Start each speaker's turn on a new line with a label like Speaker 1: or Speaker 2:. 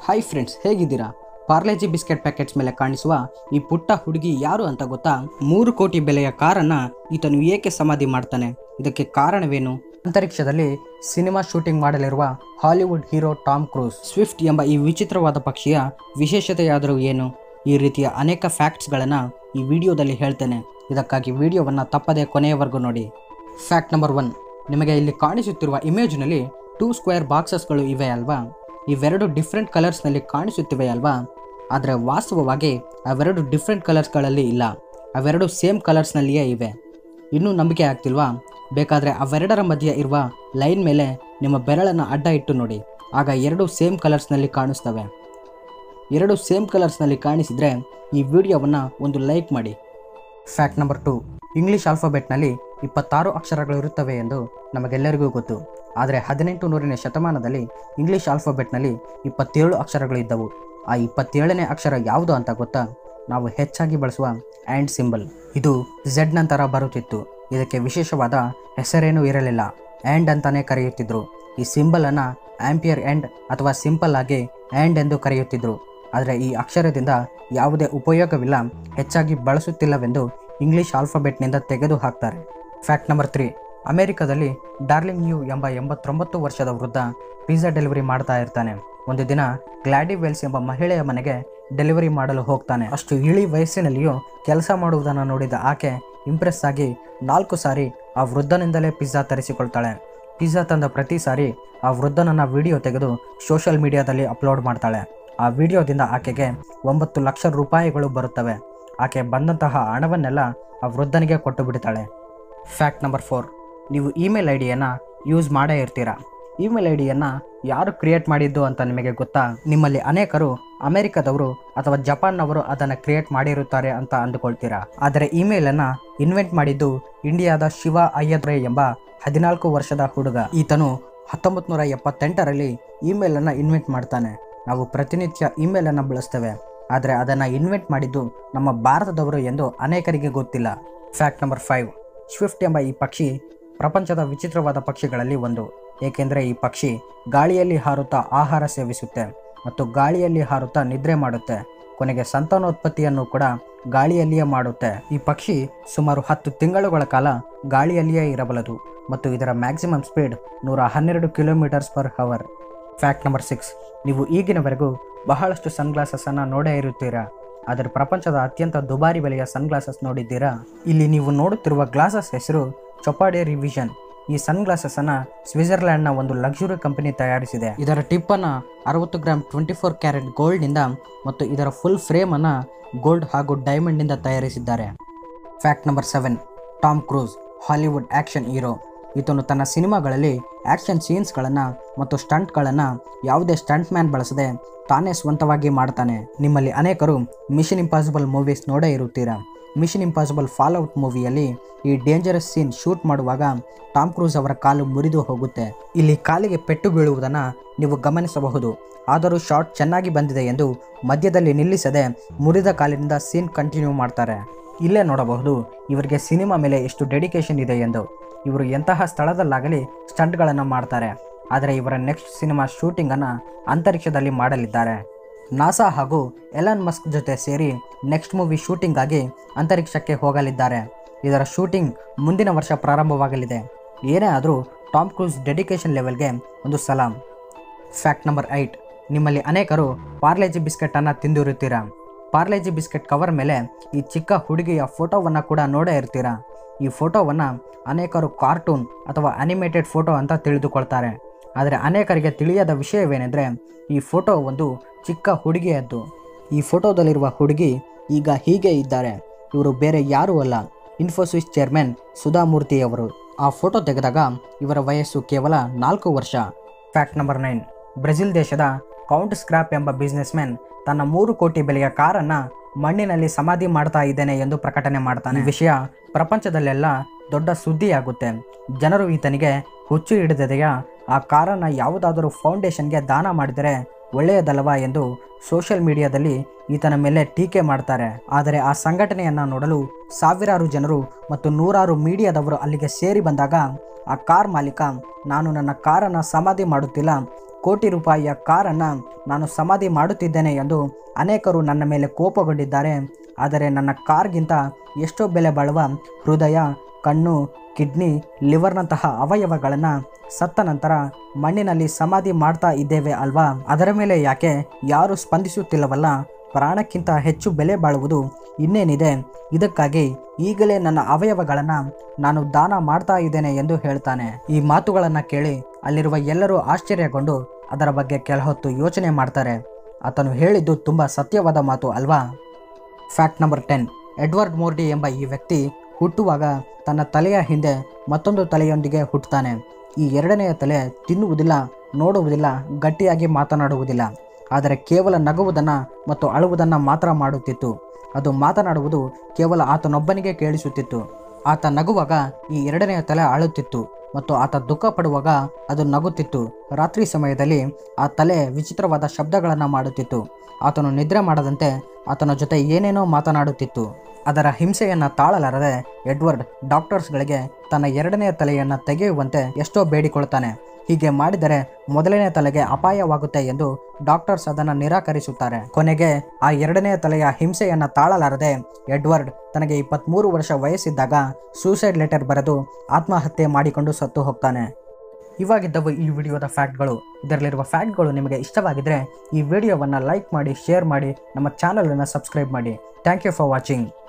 Speaker 1: hi friends ಹೇಗಿದ್ದೀರಾ Parle-G biscuit packets ಮೇಲೆ ಕಾಣಿಸುವ ಈ ಪುಟ್ಟ ಹುಡುಗಿ ಯಾರು ಅಂತ ಗೊತ್ತಾ ಮೂರು ಕೋಟಿ ಬೆಲೆಯ ಕಾರನ್ನ ಈತನು ಏಕೆ ಸಮಾಧಿ ಮಾಡ್ತಾನೆ ಇದಕ್ಕೆ ಕಾರಣವೇನು ಅಂತರಿಕ್ಷದಲ್ಲಿ ಸಿನಿಮಾ ಶೂಟಿಂಗ್ ಮಾಡಲಿರುವ Hollywood hero Tom Cruise Swift ಎಂಬ ಈ ವಿಚಿತ್ರವಾದ ಪಕ್ಷಿಯ ವಿಶೇಷತೆಯಾದರೂ ಏನು ಈ ರೀತಿಯ ಅನೇಕ ಫ್ಯಾಕ್ಟ್ಸ್ಗಳನ್ನು ಈ ವಿಡಿಯೋದಲ್ಲಿ ಹೇಳ್ತೇನೆ ಇದಕ್ಕಾಗಿ ವಿಡಿಯೋವನ್ನು ತಪ್ಪದೇ ಕೊನೆಯವರೆಗೂ ನೋಡಿ ಫ್ಯಾಕ್ಟ್ ನಂಬರ್ ಒನ್ ನಿಮಗೆ ಇಲ್ಲಿ ಕಾಣಿಸುತ್ತಿರುವ ಇಮೇಜ್ನಲ್ಲಿ ಟೂ ಸ್ಕ್ವೇರ್ ಬಾಕ್ಸಸ್ಗಳು ಇವೆ ಅಲ್ವಾ ಇವೆರಡು ಡಿಫ್ರೆಂಟ್ ಕಲರ್ಸ್ನಲ್ಲಿ ಕಾಣಿಸುತ್ತಿವೆ ಅಲ್ವಾ ಆದರೆ ವಾಸ್ತವವಾಗಿ ಅವೆರಡು ಡಿಫ್ರೆಂಟ್ ಕಲರ್ಸ್ಗಳಲ್ಲಿ ಇಲ್ಲ ಅವೆರಡು ಸೇಮ್ ಕಲರ್ಸ್ನಲ್ಲಿಯೇ ಇವೆ ಇನ್ನೂ ನಂಬಿಕೆ ಆಗ್ತಿಲ್ವಾ ಬೇಕಾದರೆ ಅವೆರಡರ ಮಧ್ಯೆ ಇರುವ ಲೈನ್ ಮೇಲೆ ನಿಮ್ಮ ಬೆರಳನ್ನು ಅಡ್ಡ ಇಟ್ಟು ನೋಡಿ ಆಗ ಎರಡು ಸೇಮ್ ಕಲರ್ಸ್ನಲ್ಲಿ ಕಾಣಿಸ್ತವೆ ಎರಡು ಸೇಮ್ ಕಲರ್ಸ್ನಲ್ಲಿ ಕಾಣಿಸಿದರೆ ಈ ವಿಡಿಯೋವನ್ನು ಒಂದು ಲೈಕ್ ಮಾಡಿ ಫ್ಯಾಕ್ಟ್ ನಂಬರ್ ಟು ಇಂಗ್ಲಿಷ್ ಆಲ್ಫಾಬೆಟ್ನಲ್ಲಿ ಇಪ್ಪತ್ತಾರು ಅಕ್ಷರಗಳು ಇರುತ್ತವೆ ಎಂದು ನಮಗೆಲ್ಲರಿಗೂ ಗೊತ್ತು ಆದರೆ ಹದಿನೆಂಟು ನೂರನೇ ಶತಮಾನದಲ್ಲಿ ಇಂಗ್ಲಿಷ್ ಆಲ್ಫಾಬೆಟ್ನಲ್ಲಿ ಇಪ್ಪತ್ತೇಳು ಅಕ್ಷರಗಳು ಇದ್ದವು ಆ ಇಪ್ಪತ್ತೇಳನೇ ಅಕ್ಷರ ಯಾವುದು ಅಂತ ಗೊತ್ತಾ ನಾವು ಹೆಚ್ಚಾಗಿ ಬಳಸುವ ಆ್ಯಂಡ್ ಸಿಂಬಲ್ ಇದು ಝೆಡ್ ನಂತರ ಬರುತ್ತಿತ್ತು ಇದಕ್ಕೆ ವಿಶೇಷವಾದ ಹೆಸರೇನೂ ಇರಲಿಲ್ಲ ಆ್ಯಂಡ್ ಅಂತಾನೆ ಕರೆಯುತ್ತಿದ್ರು ಈ ಸಿಂಬಲನ್ನು ಆಂಪಿಯರ್ ಎಂಡ್ ಅಥವಾ ಸಿಂಪಲ್ ಆಗಿ ಆ್ಯಂಡ್ ಎಂದು ಕರೆಯುತ್ತಿದ್ರು ಆದರೆ ಈ ಅಕ್ಷರದಿಂದ ಯಾವುದೇ ಉಪಯೋಗವಿಲ್ಲ ಹೆಚ್ಚಾಗಿ ಬಳಸುತ್ತಿಲ್ಲವೆಂದು ಇಂಗ್ಲಿಷ್ ಆಲ್ಫಾಬೆಟ್ನಿಂದ ತೆಗೆದು ಹಾಕ್ತಾರೆ ಫ್ಯಾಕ್ಟ್ ನಂಬರ್ ತ್ರೀ ಅಮೆರಿಕದಲ್ಲಿ ಡಾರ್ಲಿಂಗ್ ನ್ಯೂ ಎಂಬ ಎಂಬತ್ತೊಂಬತ್ತು ವರ್ಷದ ವೃದ್ಧ ಪಿಜ್ಜಾ ಡೆಲಿವರಿ ಮಾಡ್ತಾ ಇರ್ತಾನೆ ಒಂದು ದಿನ ಗ್ಲಾಡಿ ವೆಲ್ಸ್ ಎಂಬ ಮಹಿಳೆಯ ಮನೆಗೆ ಡೆಲಿವರಿ ಮಾಡಲು ಹೋಗ್ತಾನೆ ಅಷ್ಟು ಇಳಿ ವಯಸ್ಸಿನಲ್ಲಿಯೂ ಕೆಲಸ ಮಾಡುವುದನ್ನು ನೋಡಿದ ಆಕೆ ಇಂಪ್ರೆಸ್ ಆಗಿ ನಾಲ್ಕು ಸಾರಿ ಆ ವೃದ್ಧನಿಂದಲೇ ಪಿಜ್ಜಾ ತರಿಸಿಕೊಳ್ತಾಳೆ ಪಿಜ್ಜಾ ತಂದ ಪ್ರತಿ ಸಾರಿ ಆ ವೃದ್ಧನನ್ನ ವಿಡಿಯೋ ತೆಗೆದು ಸೋಷಿಯಲ್ ಮೀಡಿಯಾದಲ್ಲಿ ಅಪ್ಲೋಡ್ ಮಾಡ್ತಾಳೆ ಆ ವಿಡಿಯೋದಿಂದ ಆಕೆಗೆ ಒಂಬತ್ತು ಲಕ್ಷ ರೂಪಾಯಿಗಳು ಬರುತ್ತವೆ ಆಕೆ ಬಂದಂತಹ ಹಣವನ್ನೆಲ್ಲ ಆ ವೃದ್ಧನಿಗೆ ಕೊಟ್ಟು ಬಿಡ್ತಾಳೆ ಫ್ಯಾಕ್ಟ್ ನಂಬರ್ ಫೋರ್ ನೀವು ಇಮೇಲ್ ಐ ಡಿಯನ್ನು ಯೂಸ್ ಮಾಡೇ ಇರ್ತೀರಾ ಇಮೇಲ್ ಐ ಡಿಯನ್ನು ಯಾರು ಕ್ರಿಯೇಟ್ ಮಾಡಿದ್ದು ಅಂತ ನಿಮಗೆ ಗೊತ್ತಾ ನಿಮ್ಮಲ್ಲಿ ಅನೇಕರು ಅಮೆರಿಕದವರು ಅಥವಾ ಜಪಾನ್ನವರು ಅದನ್ನು ಕ್ರಿಯೇಟ್ ಮಾಡಿರುತ್ತಾರೆ ಅಂತ ಅಂದುಕೊಳ್ತೀರಾ ಆದರೆ ಇಮೇಲನ್ನು ಇನ್ವೆಂಟ್ ಮಾಡಿದ್ದು ಇಂಡಿಯಾದ ಶಿವ ಅಯ್ಯದ್ರೆ ಎಂಬ ಹದಿನಾಲ್ಕು ವರ್ಷದ ಹುಡುಗ ಈತನು ಹತ್ತೊಂಬತ್ತು ನೂರ ಎಪ್ಪತ್ತೆಂಟರಲ್ಲಿ ಇಮೇಲನ್ನು ಇನ್ವೆಂಟ್ ಮಾಡ್ತಾನೆ ನಾವು ಪ್ರತಿನಿತ್ಯ ಇಮೇಲನ್ನು ಬಳಸ್ತೇವೆ ಆದರೆ ಅದನ್ನು ಇನ್ವೆಂಟ್ ಮಾಡಿದ್ದು ನಮ್ಮ ಭಾರತದವರು ಎಂದು ಅನೇಕರಿಗೆ ಗೊತ್ತಿಲ್ಲ ಫ್ಯಾಕ್ಟ್ ನಂಬರ್ ಫೈವ್ ಸ್ವಿಫ್ಟ್ ಎಂಬ ಈ ಪಕ್ಷಿ ಪ್ರಪಂಚದ ವಿಚಿತ್ರವಾದ ಪಕ್ಷಿಗಳಲ್ಲಿ ಒಂದು ಏಕೆಂದರೆ ಈ ಪಕ್ಷಿ ಗಾಳಿಯಲ್ಲಿ ಹಾರುತ್ತಾ ಆಹಾರ ಸೇವಿಸುತ್ತೆ ಮತ್ತು ಗಾಳಿಯಲ್ಲಿ ಹಾರುತ್ತಾ ನಿದ್ರೆ ಮಾಡುತ್ತೆ ಕೊನೆಗೆ ಸಂತಾನೋತ್ಪತ್ತಿಯನ್ನು ಕೂಡ ಗಾಳಿಯಲ್ಲಿಯೇ ಮಾಡುತ್ತೆ ಈ ಪಕ್ಷಿ ಸುಮಾರು ಹತ್ತು ತಿಂಗಳುಗಳ ಕಾಲ ಗಾಳಿಯಲ್ಲಿಯೇ ಇರಬಲ್ಲದು ಮತ್ತು ಇದರ ಮ್ಯಾಕ್ಸಿಮಮ್ ಸ್ಪೀಡ್ ನೂರ ಹನ್ನೆರಡು kilometres per hour fact number six ನೀವು ಈಗಿನವರೆಗೂ ಬಹಳಷ್ಟು ಸನ್ಗ್ಲಾಸಸ್ಸನ್ನು ನೋಡೇ ಇರುತ್ತೀರಾ ಆದರೆ ಪ್ರಪಂಚದ ಅತ್ಯಂತ ದುಬಾರಿ ಬೆಲೆಯ ಸನ್ಗ್ಲಾಸಸ್ ನೋಡಿದ್ದೀರಾ ಇಲ್ಲಿ ನೀವು ನೋಡುತ್ತಿರುವ ಗ್ಲಾಸಸ್ ಹೆಸರು ಚೊಪಾಡೆ ರಿವಿಷನ್ ಈ ಸನ್ಗ್ಲಾಸಸ್ಸನ್ನು ಸ್ವಿಟ್ಜರ್ಲ್ಯಾಂಡ್ನ ಒಂದು ಲಕ್ಸುರಿ ಕಂಪನಿ ತಯಾರಿಸಿದೆ ಇದರ ಟಿಪ್ಪನ್ನು ಅರವತ್ತು ಗ್ರಾಮ್ ಟ್ವೆಂಟಿ ಫೋರ್ ಕ್ಯಾರೆಟ್ ಗೋಲ್ಡ್ನಿಂದ ಮತ್ತು ಇದರ ಫುಲ್ ಫ್ರೇಮನ್ನು ಗೋಲ್ಡ್ ಹಾಗೂ ಡೈಮಂಡ್ನಿಂದ ತಯಾರಿಸಿದ್ದಾರೆ fact number seven Tom Cruise Hollywood action hero ಈತನು ತನ್ನ ಸಿನಿಮಾಗಳಲ್ಲಿ ಆ್ಯಕ್ಷನ್ ಸೀನ್ಸ್ಗಳನ್ನು ಮತ್ತು ಸ್ಟಂಟ್ಗಳನ್ನು ಯಾವುದೇ ಸ್ಟಂಟ್ ಮ್ಯಾನ್ ಬಳಸದೆ ತಾನೇ ಸ್ವಂತವಾಗಿ ಮಾಡ್ತಾನೆ ನಿಮ್ಮಲ್ಲಿ ಅನೇಕರು ಮಿಷನ್ ಇಂಪಾಸಿಬಲ್ ಮೂವೀಸ್ ನೋಡೇ ಇರುತ್ತೀರಾ ಮಿಷನ್ ಇಂಪಾಸಿಬಲ್ ಫಾಲ್ಔಟ್ ಮೂವಿಯಲ್ಲಿ ಈ ಡೇಂಜರಸ್ ಸೀನ್ ಶೂಟ್ ಮಾಡುವಾಗ ಟಾಮ್ ಕ್ರೂಸ್ ಅವರ ಕಾಲು ಮುರಿದು ಹೋಗುತ್ತೆ ಇಲ್ಲಿ ಕಾಲಿಗೆ ಪೆಟ್ಟು ಬೀಳುವುದನ್ನು ನೀವು ಗಮನಿಸಬಹುದು ಆದರೂ ಶಾಟ್ ಚೆನ್ನಾಗಿ ಬಂದಿದೆ ಎಂದು ಮಧ್ಯದಲ್ಲಿ ನಿಲ್ಲಿಸದೆ ಮುರಿದ ಕಾಲಿನಿಂದ ಸೀನ್ ಕಂಟಿನ್ಯೂ ಮಾಡ್ತಾರೆ ಇಲ್ಲೇ ನೋಡಬಹುದು ಇವರಿಗೆ ಸಿನಿಮಾ ಮೇಲೆ ಎಷ್ಟು ಡೆಡಿಕೇಶನ್ ಇದೆ ಎಂದು ಇವರು ಎಂತಹ ಸ್ಥಳದಲ್ಲಾಗಲಿ ಸ್ಟಂಟ್ಗಳನ್ನು ಮಾಡ್ತಾರೆ ಆದರೆ ಇವರ ನೆಕ್ಸ್ಟ್ ಸಿನಿಮಾ ಶೂಟಿಂಗನ್ನು ಅಂತರಿಕ್ಷದಲ್ಲಿ ಮಾಡಲಿದ್ದಾರೆ ನಾಸಾ ಹಾಗೂ ಎಲನ್ ಮಸ್ಕ್ ಜೊತೆ ಸೇರಿ ನೆಕ್ಸ್ಟ್ ಮೂವಿ ಶೂಟಿಂಗಾಗಿ ಅಂತರಿಕ್ಷಕ್ಕೆ ಹೋಗಲಿದ್ದಾರೆ ಇದರ ಶೂಟಿಂಗ್ ಮುಂದಿನ ವರ್ಷ ಪ್ರಾರಂಭವಾಗಲಿದೆ ಏನೇ ಆದರೂ ಟಾಮ್ ಕ್ರೂಸ್ ಡೆಡಿಕೇಶನ್ ಲೆವೆಲ್ಗೆ ಒಂದು ಸಲಾಂ ಫ್ಯಾಕ್ಟ್ ನಂಬರ್ ಐಟ್ ನಿಮ್ಮಲ್ಲಿ ಅನೇಕರು ಪಾರ್ಲೇಜಿ ಬಿಸ್ಕೆಟನ್ನು ತಿಂದಿರುತ್ತೀರಾ ಪಾರ್ಲೇಜಿ ಬಿಸ್ಕೆಟ್ ಕವರ್ ಮೇಲೆ ಈ ಚಿಕ್ಕ ಹುಡುಗಿಯ ಫೋಟೋವನ್ನು ಕೂಡ ನೋಡೇ ಇರ್ತೀರಾ ಈ ಫೋಟೋವನ್ನು ಅನೇಕರು ಕಾರ್ಟೂನ್ ಅಥವಾ ಅನಿಮೇಟೆಡ್ ಫೋಟೋ ಅಂತ ತಿಳಿದುಕೊಳ್ತಾರೆ ಆದರೆ ಅನೇಕರಿಗೆ ತಿಳಿಯದ ವಿಷಯವೇನೆಂದರೆ ಈ ಫೋಟೋ ಒಂದು ಚಿಕ್ಕ ಹುಡುಗಿಯದ್ದು ಈ ಫೋಟೋದಲ್ಲಿರುವ ಹುಡುಗಿ ಈಗ ಹೀಗೆ ಇದ್ದಾರೆ ಇವರು ಬೇರೆ ಯಾರೂ ಅಲ್ಲ ಇನ್ಫೋಸಿಸ್ ಚೇರ್ಮನ್ ಸುಧಾಮೂರ್ತಿಯವರು ಆ ಫೋಟೋ ತೆಗೆದಾಗ ಇವರ ವಯಸ್ಸು ಕೇವಲ ನಾಲ್ಕು ವರ್ಷ ಫ್ಯಾಕ್ಟ್ ನಂಬರ್ ನೈನ್ ಬ್ರೆಜಿಲ್ ದೇಶದ ಕೌಂಟ್ ಸ್ಕ್ರಾಪ್ ಎಂಬ ಬಿಸ್ನೆಸ್ ಮ್ಯಾನ್ ತನ್ನ ಮೂರು ಕೋಟಿ ಬೆಲೆಯ ಕಾರನ್ನು ಮಣ್ಣಿನಲ್ಲಿ ಸಮಾಧಿ ಮಾಡ್ತಾ ಇದ್ದೇನೆ ಎಂದು ಪ್ರಕಟಣೆ ಮಾಡ್ತಾನೆ ಈ ವಿಷಯ ಪ್ರಪಂಚದಲ್ಲೆಲ್ಲ ದೊಡ್ಡ ಸುದ್ದಿಯಾಗುತ್ತೆ ಜನರು ಈತನಿಗೆ ಹುಚ್ಚು ಹಿಡಿದದೆಯ ಆ ಕಾರನ್ನು ಯಾವುದಾದರೂ ಫೌಂಡೇಶನ್ಗೆ ದಾನ ಮಾಡಿದರೆ ಒಳ್ಳೆಯದಲ್ಲವಾ ಎಂದು ಸೋಷಿಯಲ್ ಮೀಡಿಯಾದಲ್ಲಿ ಈತನ ಮೇಲೆ ಟೀಕೆ ಮಾಡ್ತಾರೆ ಆದರೆ ಆ ಸಂಘಟನೆಯನ್ನು ನೋಡಲು ಸಾವಿರಾರು ಜನರು ಮತ್ತು ನೂರಾರು ಮೀಡಿಯಾದವರು ಅಲ್ಲಿಗೆ ಸೇರಿ ಬಂದಾಗ ಆ ಕಾರ್ ಮಾಲೀಕ ನಾನು ನನ್ನ ಕಾರನ್ನು ಸಮಾಧಿ ಮಾಡುತ್ತಿಲ್ಲ ಕೋಟಿ ರೂಪಾಯಿಯ ಕಾರನ್ನು ನಾನು ಸಮಾಧಿ ಮಾಡುತ್ತಿದ್ದೇನೆ ಎಂದು ಅನೇಕರು ನನ್ನ ಮೇಲೆ ಕೋಪಗೊಂಡಿದ್ದಾರೆ ಆದರೆ ನನ್ನ ಕಾರ್ಗಿಂತ ಎಷ್ಟೋ ಬೆಲೆ ಬಾಳುವ ಹೃದಯ ಕಣ್ಣು ಕಿಡ್ನಿ ಲಿವರ್ನಂತಹ ಅವಯವಗಳನ್ನು ಸತ್ತ ನಂತರ ಮಣ್ಣಿನಲ್ಲಿ ಸಮಾಧಿ ಮಾಡ್ತಾ ಇದ್ದೇವೆ ಅಲ್ವಾ ಅದರ ಮೇಲೆ ಯಾಕೆ ಯಾರು ಸ್ಪಂದಿಸುತ್ತಿಲ್ಲವಲ್ಲ ಪ್ರಾಣಕ್ಕಿಂತ ಹೆಚ್ಚು ಬೆಲೆ ಬಾಳುವುದು ಇನ್ನೇನಿದೆ ಇದಕ್ಕಾಗಿ ಈಗಲೇ ನನ್ನ ಅವಯವಗಳನ್ನು ನಾನು ದಾನ ಮಾಡ್ತಾ ಇದ್ದೇನೆ ಎಂದು ಹೇಳ್ತಾನೆ ಈ ಮಾತುಗಳನ್ನು ಕೇಳಿ ಅಲ್ಲಿರುವ ಎಲ್ಲರೂ ಆಶ್ಚರ್ಯಗೊಂಡು ಅದರ ಬಗ್ಗೆ ಕೆಲಹೊತ್ತು ಯೋಚನೆ ಮಾಡ್ತಾರೆ ಆತನು ಹೇಳಿದ್ದು ತುಂಬ ಸತ್ಯವಾದ ಮಾತು ಅಲ್ವಾ fact number ten Edward Mordake ಎಂಬ ಈ ವ್ಯಕ್ತಿ ಹುಟ್ಟುವಾಗ ತನ್ನ ತಲೆಯ ಹಿಂದೆ ಮತ್ತೊಂದು ತಲೆಯೊಂದಿಗೆ ಹುಟ್ಟುತ್ತಾನೆ ಈ ಎರಡನೆಯ ತಲೆ ತಿನ್ನುವುದಿಲ್ಲ ನೋಡುವುದಿಲ್ಲ ಗಟ್ಟಿಯಾಗಿ ಮಾತನಾಡುವುದಿಲ್ಲ ಆದರೆ ಕೇವಲ ನಗುವುದನ್ನು ಮತ್ತು ಅಳುವುದನ್ನು ಮಾತ್ರ ಮಾಡುತ್ತಿತ್ತು ಅದು ಮಾತನಾಡುವುದು ಕೇವಲ ಆತನೊಬ್ಬನಿಗೆ ಕೇಳಿಸುತ್ತಿತ್ತು ಆತ ನಗುವಾಗ ಈ ಎರಡನೆಯ ತಲೆ ಅಳುತ್ತಿತ್ತು ಮತ್ತು ಆತ ದುಃಖ ಪಡುವಾಗ ಅದು ನಗುತ್ತಿತ್ತು ರಾತ್ರಿ ಸಮಯದಲ್ಲಿ ಆ ತಲೆ ವಿಚಿತ್ರವಾದ ಶಬ್ದಗಳನ್ನು ಮಾಡುತ್ತಿತ್ತು ಆತನು ನಿದ್ರೆ ಮಾಡದಂತೆ ಆತನ ಜೊತೆ ಏನೇನೋ ಮಾತನಾಡುತ್ತಿತ್ತು ಅದರ ಹಿಂಸೆಯನ್ನು ತಾಳಲಾರದೆ ಎಡ್ವರ್ಡ್ ಡಾಕ್ಟರ್ಸ್ಗಳಿಗೆ ತನ್ನ ಎರಡನೆಯ ತಲೆಯನ್ನು ತೆಗೆಯುವಂತೆ ಎಷ್ಟೋ ಬೇಡಿಕೊಳ್ತಾನೆ ಹೀಗೆ ಮಾಡಿದರೆ ಮೊದಲನೇ ತಲೆಗೆ ಅಪಾಯವಾಗುತ್ತೆ ಎಂದು ಡಾಕ್ಟರ್ಸ್ ಅದನ್ನು ನಿರಾಕರಿಸುತ್ತಾರೆ ಕೊನೆಗೆ ಆ ಎರಡನೆಯ ತಲೆಯ ಹಿಂಸೆಯನ್ನು ತಾಳಲಾರದೆ ಎಡ್ವರ್ಡ್ ತನಗೆ ಇಪ್ಪತ್ತ್ಮೂರು ವರ್ಷ ವಯಸ್ಸಿದ್ದಾಗ ಸೂಸೈಡ್ ಲೆಟರ್ ಬರೆದು ಆತ್ಮಹತ್ಯೆ ಮಾಡಿಕೊಂಡು ಸತ್ತು ಹೋಗ್ತಾನೆ ಇವಾಗಿದ್ದವು ಈ ವಿಡಿಯೋದ ಫ್ಯಾಕ್ಟ್ಗಳು ಇದರಲ್ಲಿರುವ ಫ್ಯಾಕ್ಟ್ಗಳು ನಿಮಗೆ ಇಷ್ಟವಾಗಿದ್ದರೆ ಈ ವಿಡಿಯೋವನ್ನು ಲೈಕ್ ಮಾಡಿ ಶೇರ್ ಮಾಡಿ ನಮ್ಮ ಚಾನಲನ್ನು ಸಬ್ಸ್ಕ್ರೈಬ್ ಮಾಡಿ ಥ್ಯಾಂಕ್ ಯು ಫಾರ್ ವಾಚಿಂಗ್